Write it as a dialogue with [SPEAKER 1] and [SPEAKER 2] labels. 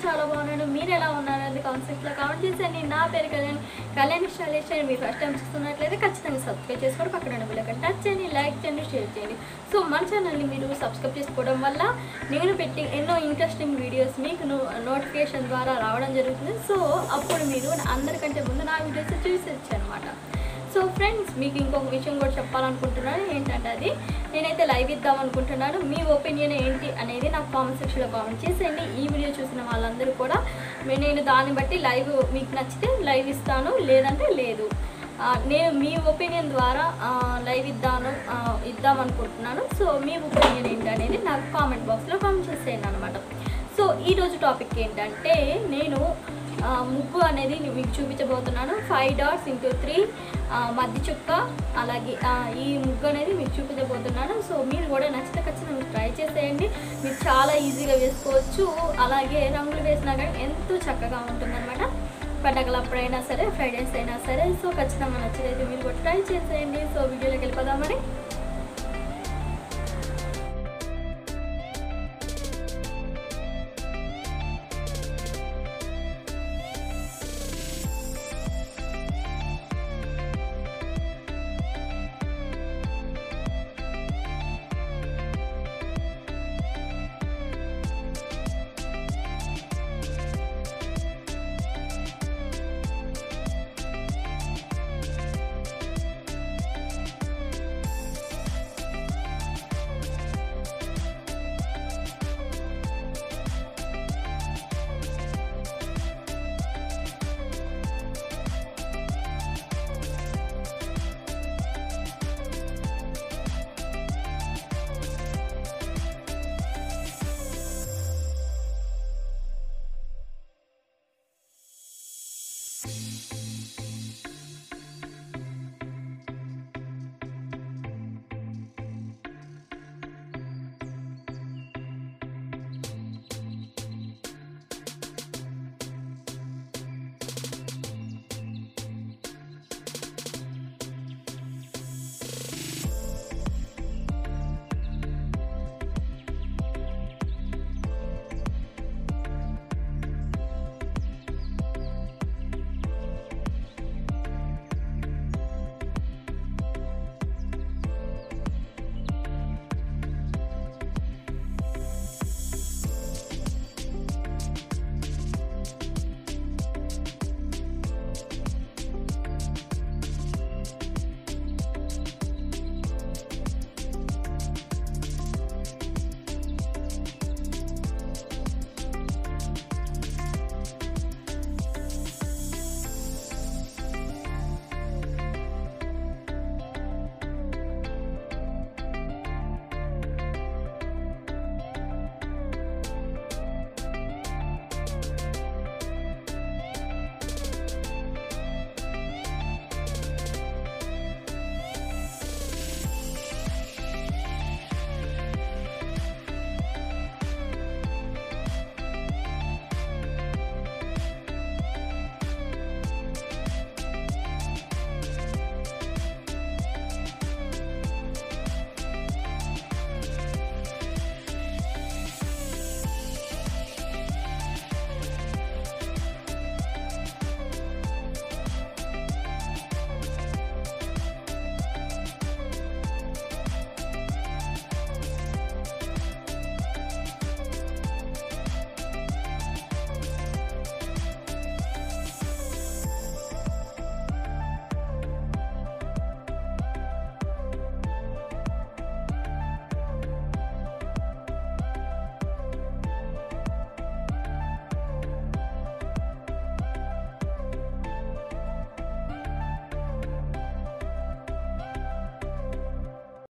[SPEAKER 1] చాలా బాగున్నాను మీరు ఎలా ఉన్నారు అది కామెంట్ సెక్షన్లో కామెంట్ చేసేయండి నా పేరు కళ్యాణ్ కళ్యాణ్ ఇన్స్టాలేషన్ మీరు ఫస్ట్ టైం చూస్తున్నట్లయితే ఖచ్చితంగా సబ్స్క్రైబ్ చేసుకోండి పక్కన బిల్లక టచ్ చేయండి లైక్ చేయండి షేర్ చేయండి సో మన ఛానల్ని మీరు సబ్స్క్రైబ్ చేసుకోవడం వల్ల నేను పెట్టి ఎన్నో ఇంట్రెస్టింగ్ వీడియోస్ మీకు నోటిఫికేషన్ ద్వారా రావడం జరుగుతుంది సో అప్పుడు మీరు అందరికంటే ముందు నా వీడియోస్ చూసేచ్చు అనమాట సో ఫ్రెండ్స్ మీకు ఇంకొక విషయం కూడా చెప్పాలనుకుంటున్నాను ఏంటంటే అది నేనైతే లైవ్ ఇద్దాం అనుకుంటున్నాను మీ ఒపీనియన్ ఏంటి అనేది నాకు కామెంట్ సెక్షన్లో కామెంట్ చేసేయండి ఈ వీడియో చూసిన వాళ్ళందరూ కూడా మీ- నేను దాన్ని బట్టి లైవ్ మీకు నచ్చితే లైవ్ ఇస్తాను లేదంటే లేదు ఆ, నేను మీ ఒపీనియన్ ద్వారా ఆ, లైవ్ ఇద్దాను ఆ, ఇద్దాం అనుకుంటున్నాను సో మీ ఒపీనియన్ ఏంటి అనేది నాకు కామెంట్ బాక్స్లో కామెంట్ చేసేయండి అనమాట సో ఈరోజు టాపిక్ ఏంటంటే నేను ఆ, ముగ్గు అనేది మీకు చూపించబోతున్నాను ఫైవ్ డాట్స్ ఇంటూ త్రీ మధ్య చుక్క అలాగే ఆ, ఈ ముగ్గు అనేది మీకు చూపించబోతున్నాను సో మీరు కూడా నచ్చితే ఖచ్చితంగా ట్రై చేసేయండి మీరు చాలా ఈజీగా వేసుకోవచ్చు అలాగే రంగులు వేసినా కానీ ఎంతో చక్కగా ఉంటుందన్నమాట పండగలు అప్పుడైనా సరే ఫ్రైడేస్ అయినా సరే సో ఖచ్చితంగా నచ్చినైతే మీరు కూడా ట్రై చేసేయండి సో వీడియోలోకి వెళ్ళిపోదామని